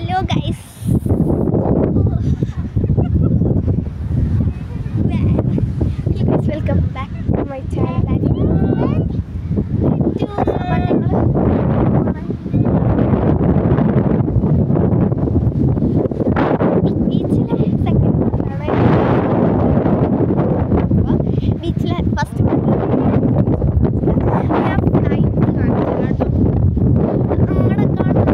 Hello guys welcome back to my channel ബീച്ചിലെ second ബീച്ചിലെ first ഞാൻ ഫ്ലൈറ്റ് കാണിച്ചു കേട്ടോ അങ്ങടെ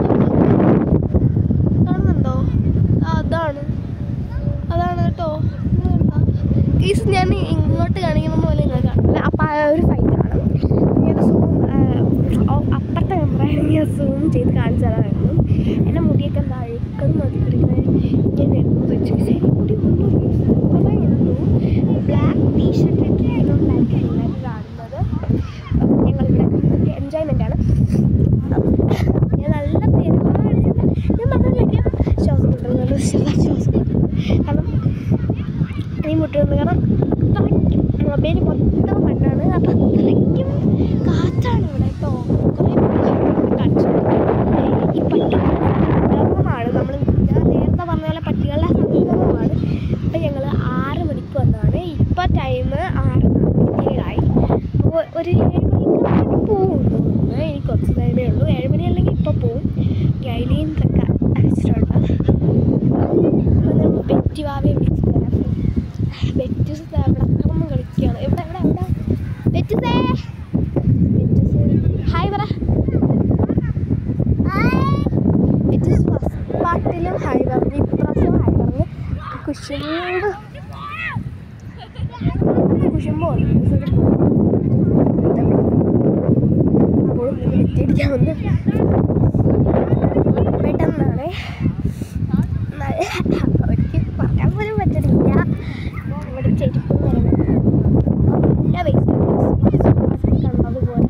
കാണുന്നുണ്ടോ ആ, അതാണ് അതാണ് കേട്ടോ ഈസ് ഞാൻ ഇങ്ങോട്ട് കാണിക്കുന്ന പോലെ നിങ്ങൾ കാണില്ല അപ്പം ആ ഒരു ഫൈറ്റ് കാണും ഞാൻ സൂം അപ്പുറത്തെ ക്യാമറ ഞാൻ സൂം ചെയ്ത് കാണിച്ചു തരാമായിരുന്നു എൻ്റെ മുടിയൊക്കെ എന്താ അഴുക്കം നോക്കിയിരിക്കുന്നത് ഞാൻ എടുത്ത് വെച്ചു ശരി മുടി ഒന്നും അതായിരുന്നു ബ്ലാക്ക് ടീഷർട്ട് ഇട്ടിട്ടുള്ളതായിരിക്കും എല്ലാവരും കാണുന്നത് ഞങ്ങളിവിടെ എൻജോയ്മെൻ്റ് ആണ് ഞാൻ നല്ല പെരുമാറില്ല ഞാൻ പറഞ്ഞില്ലെങ്കിൽ ശ്വാസം മുട്ടുന്നത് ശ്വാസം മുട്ടുന്നത് കാരണം ഈ മുട്ടുന്നത് കാരണം അത്രയ്ക്കും മൊബൈൽ മൊത്തം മണ്ണാണ് അപ്പം അത്രയ്ക്കും കാറ്റാണ് ഇവിടെ കേട്ടോ കുറേ കാണിച്ചു ഈ പട്ടികളുടെ സംഗമമാണ് നമ്മൾ ഞാൻ നേരത്തെ പറഞ്ഞ പോലെ പട്ടികളുടെ സംഗമമാണ് അപ്പം ഞങ്ങൾ ആറ് മണിക്ക് വന്നതാണ് ഇപ്പം ടൈം ആറ് നാൽപ്പത്തിയേഴായി അപ്പോൾ ഒരു ഏഴ് മണിക്ക് പോകും തോന്നുന്നു എനിക്ക് കുറച്ച് ടൈമേ ഉള്ളൂ ഏഴ് മണി അല്ലെങ്കിൽ ഇപ്പോൾ പോവും ഗൈലിയും ഇതൊക്കെ അയച്ചിട്ടുണ്ട് അപ്പോൾ ഞാൻ ബെറ്റി വാവയെ വിളിച്ചു തരാം ബെറ്റൂസ് ദാ ഇവിടെ കിടന്ന് കളിക്കുകയാണ് എവിടെ എവിടെ എവിടെ ബെറ്റൂസേ ബെറ്റൂസ് ഹായ് പറ ബെറ്റൂസ് ഫസ്റ്റ് പാട്ടിലും ഹായ് പറഞ്ഞു ഇപ്രാവശ്യം ഹായ് പറഞ്ഞു കുശുമ്പ് കുശുമ്പോ അപ്പോൾ ബെറ്റിയടിക്കാൻ വന്ന് പെട്ടെന്നാണ് അവർക്ക് പറയാൻ പോലും പറ്റണില്ല ഇവിടെ ചെരുപ്പ് നല്ല വേസ്റ്റ് കണ്ടതുപോലെ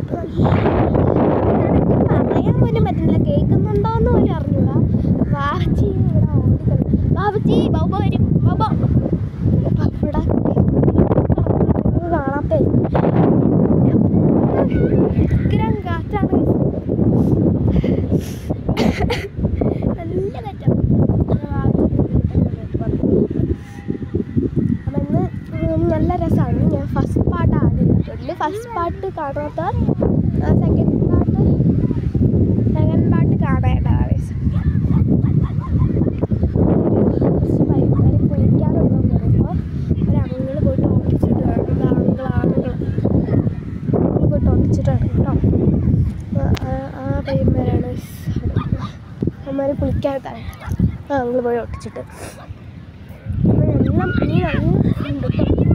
പറയാൻ പോലും പറ്റുന്നില്ല കേൾക്കുന്നുണ്ടോന്ന് പോലും അറിഞ്ഞൂടാ വാച്ചി ഇവിടെ ഓടിക്കളി ബാബുജി ബൗബ വരും ബൗബ ഇവിടെ കാണാത്ത ഉഗ്രം കാറ്റാണ് നല്ല കാറ്റാണ് അപ്പം ഇന്ന് ഉം നല്ല രസമാണ് ഞാൻ ഫസ്റ്റ് പാട്ട് ആദ്യമായിട്ടുണ്ട് ഫസ്റ്റ് പാട്ട് കാണാത്തവർ സെക്കൻഡ് പാട്ട് സെക്കൻഡ് പാട്ട് കാണേണ്ട ആവേശം കുറച്ച് വൈകുന്നേരം കുളിക്കാനുണ്ടോ പറയുമ്പോൾ ഒരു അങ്ങള് പോയിട്ട് ഓടിച്ചിട്ട് വേണം ആണുങ്ങൾ ആണുങ്ങൾ ആണുങ്ങൾ പോയിട്ട് ഓടിച്ചിട്ട് വേണം കേട്ടോ ആ, ആ- ആ പയ്യന്മാരാണ് അമ്മമാർ കുളിക്കാൻ താഴെ ആ അങ്ങള് പോയി ഒട്ടിച്ചിട്ട് എല്ലാം ഈ നല്ല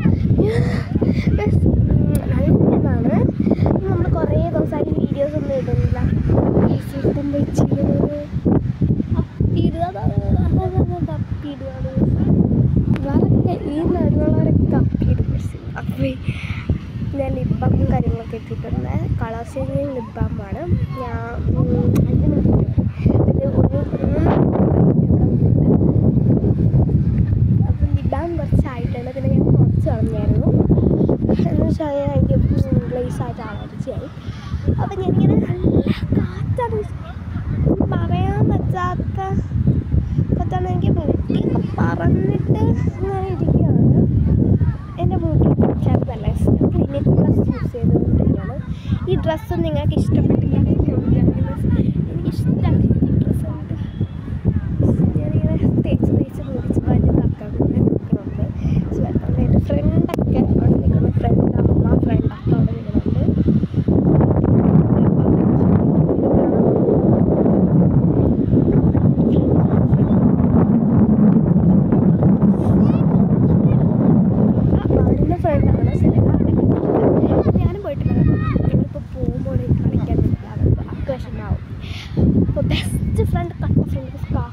നല്ലതാണ് നമ്മൾ കുറേ ദിവസമായിട്ട് വീഡിയോസ് ഒന്നും ഇടുന്നില്ല ഇട്ടും വെച്ചിരുന്നത് തപ്പിയിടുക തപ്പിയിടുക വേറൊക്കെ ഈ നാട്ടിലുള്ളവരൊക്കെ തപ്പിയിടും അപ്പോൾ ഞാൻ ലിപ് ബാമും കാര്യങ്ങളൊക്കെ ഇട്ടിട്ടുണ്ട് കളർ ഷെയ്ഡിങ് ലിപ് ബാമാണ് ഞാൻ ഉം, അഞ്ച് മിനിറ്റ് ഇത് ഒരു മൂന്ന് അപ്പം ലിബാൻ കുറച്ചായിട്ടുണ്ട് പിന്നെ ഞാൻ കുറച്ച് കളഞ്ഞായിരുന്നു എന്ന് വെച്ചാൽ എനിക്ക് ഗ്ലേസ് ആയിട്ട് അലർജിയായി അപ്പം ഞാനിങ്ങനെ നല്ല കാറ്റാണ് പറയാൻ പറ്റാത്ത കാറ്റാണ് എനിക്ക് മുട്ടിയൊക്കെ പറന്നിട്ട് ഇങ്ങനെ ഇരിക്കുകയാണ് എൻ്റെ മുട്ടി ചെറുതല്ല ക്ലിനിക് പ്ലസ് യൂസ് ചെയ്തുകൊണ്ടിരിക്കുകയാണ് ഈ ഡ്രസ്സ് നിങ്ങൾക്ക് ഇഷ്ടപ്പെട്ടില്ല എനിക്ക് ഇഷ്ടമാണ് ഈ ഡ്രസ്സ് ഞാനിങ്ങനെ തേച്ച് തേച്ച് മുടിച്ച് വലുതാക്കാൻ വേണ്ടി നിൽക്കുന്നുണ്ട് സുഖം എൻ്റെ ഫ്രണ്ടൊക്കെ അവിടെ നിൽക്കുന്ന ഫ്രണ്ട് അമ്മ ഫ്രണ്ടൊക്കെ അവിടെ നിൽക്കുന്നുണ്ട് അവരുടെ ഫ്രണ്ടാണ് സെലക്ട് ഞാനും പോയിട്ടില്ല ഞങ്ങളിപ്പോൾ പോകുമ്പോൾ കളിക്കാൻ പറ്റില്ല അവർക്ക് അവർക്ക് വിഷമാവും അപ്പോൾ ബെസ്റ്റ് ഫ്രണ്ട് കട്ട ഫ്രണ്ട്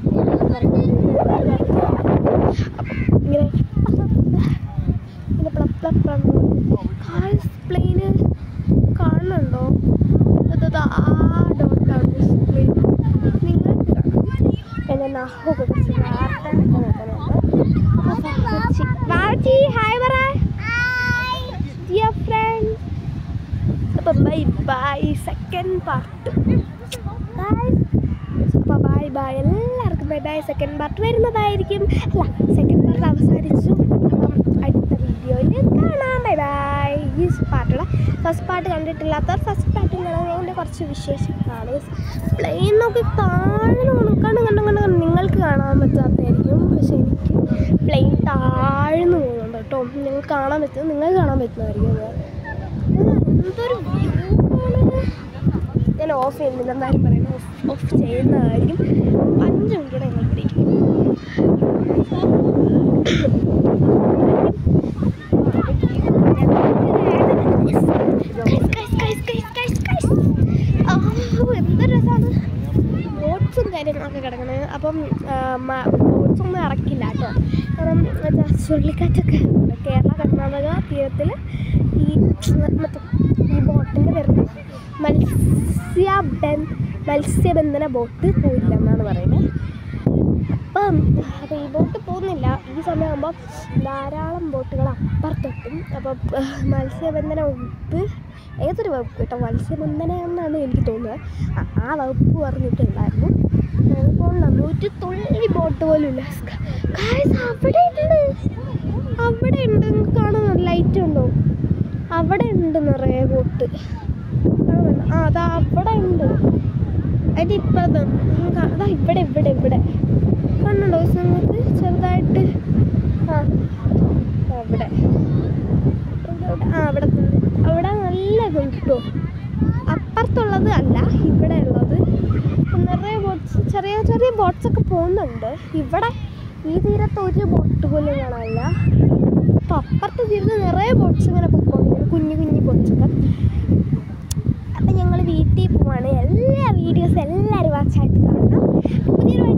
ഇങ്ങനെ ഇങ്ങനെ പ്ലപ്പ് പ്ലപ്പ് കാഴ്സ് പ്ലെയിന് കാണുന്നുണ്ടോ അത് ആ ഡോട്ടാണ് പ്ലെയിൻ നിങ്ങൾക്ക് കാണാം എൻ്റെ നഹൊക്കെ കുറച്ച് വാർത്ത നോക്കുന്നുണ്ട് വാച്ചി ഹായ് പറ ഡിയർ ഫ്രണ്ട് അപ്പം bye bye second part bye അപ്പോൾ ബൈ ബൈ എല്ലാവർക്കും എല്ലാവർക്കും ബൈ ബൈ സെക്കൻഡ് പാർട്ട് വരുന്നതായിരിക്കും അല്ല സെക്കൻഡ് പാർട്ട് അവസാനിച്ചു അപ്പം അടുത്ത വീഡിയോയിൽ കാണാം ബൈ ബൈ ഈ പാട്ടുള്ള ഫസ്റ്റ് പാർട്ട് കണ്ടിട്ടില്ലാത്തവർ ഫസ്റ്റ് പാർട്ട് കാണാൻ കുറച്ച് വിശേഷങ്ങളാണ് പ്ലെയിൻ നോക്കി താഴെ കണ്ടു കണ്ടു കണ്ടു കണ്ടു നിങ്ങൾക്ക് കാണാൻ പറ്റാത്തതായിരിക്കും പക്ഷെ എനിക്ക് പ്ലെയിൻ താഴ്ന്നു പോകുന്നുണ്ട് കേട്ടോ നിങ്ങൾക്ക് കാണാൻ പറ്റും നിങ്ങൾക്ക് കാണാൻ പറ്റുന്നതായിരിക്കും അത്. ഇത് എന്തൊരു വ്യൂ ആണ് ഞാൻ ഓഫ് ചെയ്യുന്നില്ല എന്തായാലും പറയുന്നത് ഓഫ് ഓഫ് ചെയ്യുന്നതായിരിക്കും അഞ്ച് മിനിറ്റ് ഞങ്ങൾ ഇവിടെ ഇരിക്കും എന്ത് രസമാണ് ബോട്ട്സും കാര്യങ്ങളൊക്കെ കിടക്കണത് അപ്പം ബോട്ട്സ് ഒന്നും ഇറക്കില്ല കേട്ടോ കാരണം മറ്റേ ചുഴലിക്കാറ്റൊക്കെ ഉണ്ട്. കേരള കർണാടക തീരത്തിൽ ഈ മറ്റേ ഈ ബോട്ടിൻ്റെ വരുന്ന മത്സ്യബൻ മത്സ്യബന്ധന ബോട്ട് പോയില്ല എന്നാണ് പറയുന്നത് അപ്പം അപ്പോൾ ഈ ബോട്ട് പോകുന്നില്ല ഈ സമയമാകുമ്പോൾ ധാരാളം ബോട്ടുകൾ അപ്പുറത്തെത്തും അപ്പം മത്സ്യബന്ധന വകുപ്പ് ഏതൊരു വകുപ്പ് കേട്ടോ മത്സ്യബന്ധന എന്നാണ് എനിക്ക് തോന്നുന്നത് ആ- ആ വകുപ്പ് പറഞ്ഞിട്ടുണ്ടായിരുന്നു ഇപ്പോൾ നൂറ്റി തുള്ളി ബോട്ട് പോലും ഇല്ല Guys, അവിടെ ഉണ്ട് അവിടെ ഉണ്ട് നിങ്ങൾക്ക് കാണുന്നു ലൈറ്റ് ഉണ്ടോ അവിടെ ഉണ്ട് നിറയെ ബോട്ട് കാണുന്നുണ്ടോ? ആ അതാ അവിടെ ഉണ്ട് അതിൻ്റെ ഇപ്പുറത്ത് നിങ്ങൾക്ക് അതാ ഇവിടെ ഇവിടെ ഇവിടെ കണ്ണുണ്ടോ നിങ്ങൾക്ക് ചെറുതായിട്ട് ആ അവിടെ ഇവിടെ- ആ അവിടെ തന്നെ അവിടെ നല്ല ഇതുണ്ട് കേട്ടോ അപ്പുറത്തുള്ളത് അല്ല ഇവിടെ ഉള്ളത് നിറയെ ബോട്ട്സ് ചെറിയ ചെറിയ ബോട്ട്സ് ഒക്കെ പോകുന്നുണ്ട് ഇവിടെ ഈ തീരത്ത് ഒരു ബോട്ട് പോലും കാണാനില്ല അപ്പോൾ അപ്പുറത്തെ തീരത്ത് നിറയെ ബോട്ട്സ് ഇങ്ങനെ പൊയ്ക്കൊണ്ടിരിക്കുന്നു കുഞ്ഞു കുഞ്ഞു ബോട്ട്സൊക്കെ അപ്പം ഞങ്ങൾ വീട്ടിൽ പോവാണ് എല്ലാ വീഡിയോസ് എല്ലാവരും വാച്ചായിട്ട് കാണണം പുതിയൊരു